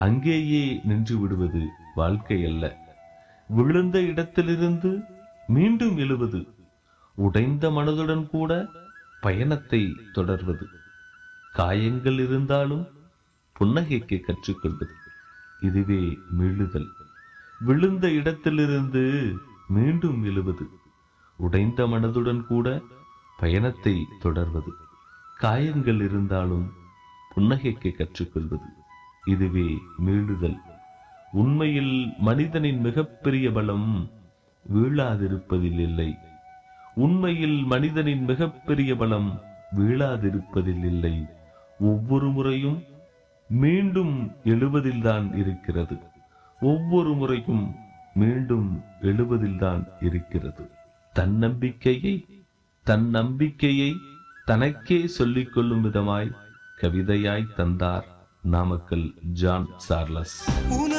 அங்கேயே நின்று விடுவது வாழ்க்கை அல்ல விழுந்த இடத்திலிருந்து மீண்டும் எழுவது உடைந்த மனதுடன் கூட பயணத்தை தொடர்வது காயங்கள் இருந்தாலும் புன்னகைக்கு கற்றுக்கொள்வது இதுவே மீளுதல் விழுந்த இடத்திலிருந்து மீண்டும் எழுவது உடைந்த மனதுடன் கூட பயணத்தை தொடர்வது காயங்கள் இருந்தாலும் புன்னகைக்கு கற்றுக்கொள்வது இதுவே மீளுதல் உண்மையில் மனிதனின் மிகப்பெரிய பலம் வீழாதிருப்பதில் இல்லை உண்மையில் மனிதனின் மிகப்பெரிய பலம் வீழாதிருப்பதில் இல்லை ஒவ்வொரு முறையும் மீண்டும் எழுவதில்தான் இருக்கிறது ஒவ்வொரு முறையும் மீண்டும் எழுவதில்தான் இருக்கிறது தன்னம்பிக்கையை தன் நம்பிக்கையை தனக்கே சொல்லிக் கொள்ளும் விதமாய் கவிதையாய் தந்தார் நாமக்கல் ஜான் சார்லஸ் உன